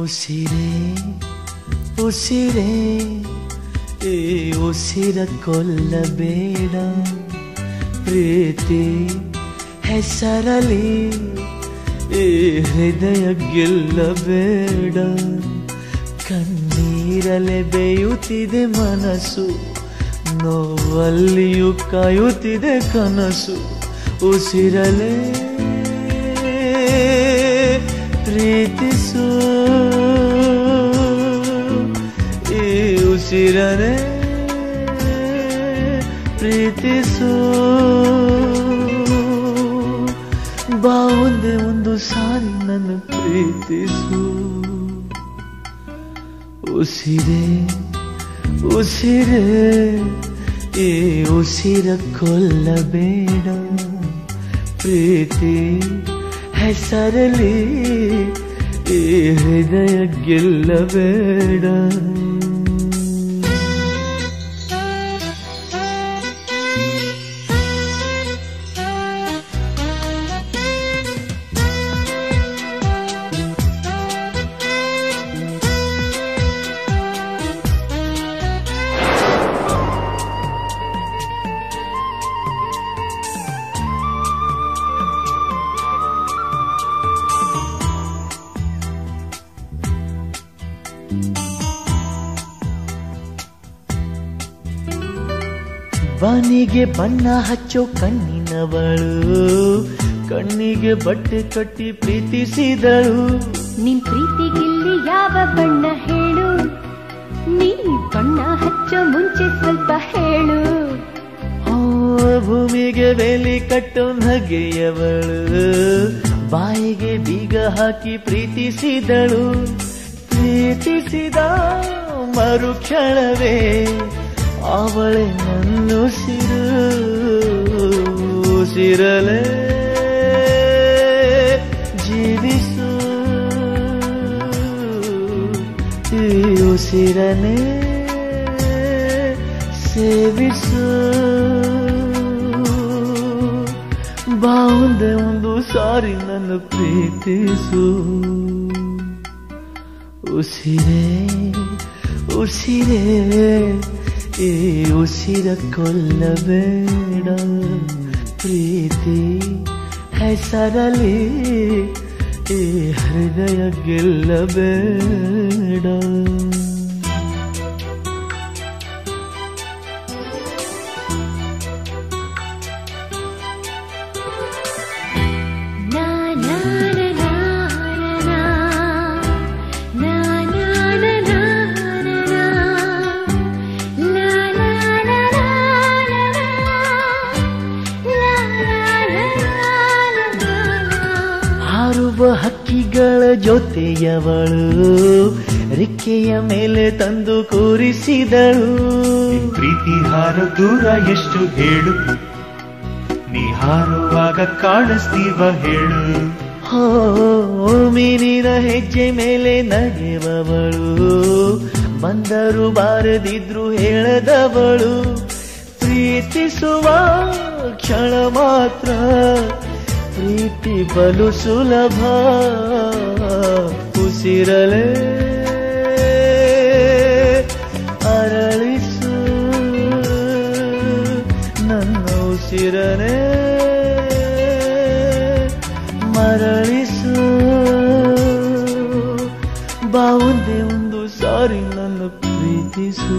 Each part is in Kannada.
ಉಸಿರೇ ಉಸಿರೇ ಈ ಉಸಿರ ಕೊಲ್ಲಬೇಡ ಪ್ರೀತಿ ಹೆಸರಲಿ ಈ ಹೃದಯ ಗೆಲ್ಲಬೇಡ ಕಣ್ಣೀರಲೆ ಬೇಯುತ್ತಿದೆ ಮನಸ್ಸು ನೋವಲ್ಲಿಯೂ ಕಾಯುತ್ತಿದೆ ಕನಸು ಉಸಿರಲೇ ಪ್ರೀತಿಸು ಈ ಉಸಿರನೆ ಪ್ರೀತಿಸು ಬಾ ಒಂದೇ ಒಂದು ಸಾರಿ ನನ್ನ ಪ್ರೀತಿಸು ಉಸಿರೇ ಉಸಿರೇ ಈ ಉಸಿರ ಕೊಲ್ಲಬೇಡ ಪ್ರೀತಿ ಹೆಸರಲಿ ಈ ಹೃದಯ ಗೆಲ್ಲಬೇಡ ಬನಿಗೆ ಬಣ್ಣ ಹಚ್ಚೋ ಕಣ್ಣಿನವಳು ಕಣ್ಣಿಗೆ ಬಟ್ಟೆ ಕಟ್ಟಿ ಪ್ರೀತಿಸಿದಳು ನಿನ್ ಪ್ರೀತಿಗಿಲ್ಲಿ ಯಾವ ಬಣ್ಣ ಹೇಳು ನೀ ಬಣ್ಣ ಹಚ್ಚೋ ಮುಂಚೆ ಸ್ವಲ್ಪ ಹೇಳು ಆ, ಭೂಮಿಗೆ ಬೇಲಿ ಕಟ್ಟೋ ನಗೆಯವಳು ಬಾಯಿಗೆ ಬೀಗ ಹಾಕಿ ಪ್ರೀತಿಸಿದಳು ಪ್ರೀತಿಸಿದ ಮರುಕ್ಷಣವೇ ಅವಳೆ ನನ್ನುಸಿರು ಉಸಿರಲೇ ಜೀವಿಸು ಈ ಉಸಿರನೇ ಸೇವಿಸು ಬಾ ಒಂದೇ ಒಂದು ಸಾರಿ ನನ್ನ ಪ್ರೀತಿಸು ಉಸಿರೇ ಉಸಿರೇ ಈ ಉಸಿರ ಕೊಲ್ಲಬೇಡ ಪ್ರೀತಿ ಹೆಸರಲಿ ಈ ಹೃದಯ ಗೆಲ್ಲಬೇಡ ನಾ ನಾ ನಾ ನಾ ನಾ ನಾ ನಾ ನಾ ನಾ ನಾ ಲಾ ಲಾ ಲಾ ಲಾ ಲಾ ಹಾರುವ ಹಕ್ಕಿಗಳ ಜೊತೆಯವಳು ರೆಕ್ಕೆಯ ಮೇಲೆ ತಂದು ಕೂರಿಸಿದಳು ಪ್ರೀತಿ ಹಾರೋ ದೂರ ಎಷ್ಟು ಹೇಳು ನೀ ಹಾರುವಾಗ ಕಾಣಿಸ್ತೀವ ಹೇಳು ಹೋ ಮೀನಿನ ಹೆಜ್ಜೆ ಮೇಲೆ ನಡೆಯುವವಳು ಬಂದರು ಬಾರದಿದ್ರು ಹೇಳದವಳು ಪ್ರೀತಿಸುವ ಕ್ಷಣ ಮಾತ್ರ ಪ್ರೀತಿ ಬಲು ಸುಲಭ ಉಸಿರಲೇ ಅರಳಿಸು ನನ್ನ ಉಸಿರನೇ ಮರಳಿಸು ಬಾ ಒಂದೇ ಒಂದು ಸಾರಿ ನನ್ನ ಪ್ರೀತಿಸು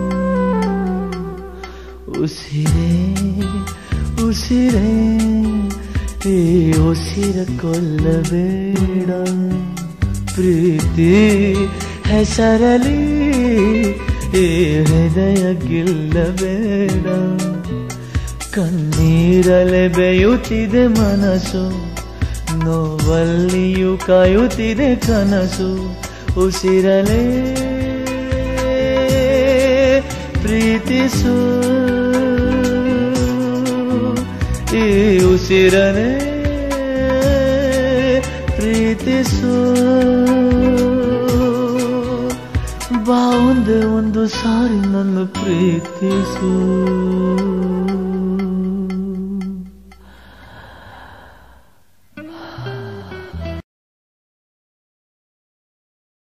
ಉಸಿರೇ ಉಸಿರೇ ಈ ಉಸಿರ ಕೊಲ್ಲಬೇಡ ಪ್ರೀತಿ ಹೆಸರಲಿ ಈ ಹೃದಯ ಗೆಲ್ಲಬೇಡ ಕಣ್ಣೀರಲೆ ಬೇಯುತ್ತಿದೆ ಮನಸ್ಸು ನೋವಲ್ಲಿಯೂ ಕಾಯುತ್ತಿದೆ ಕನಸು ಉಸಿರಲೇ ಪ್ರೀತಿಸು ಈ ಉಸಿರನೇ ಪ್ರೀತಿಸು ಬಾ ಒಂದೇ ಒಂದು ಸಾರಿ ನನ್ನ ಪ್ರೀತಿಸು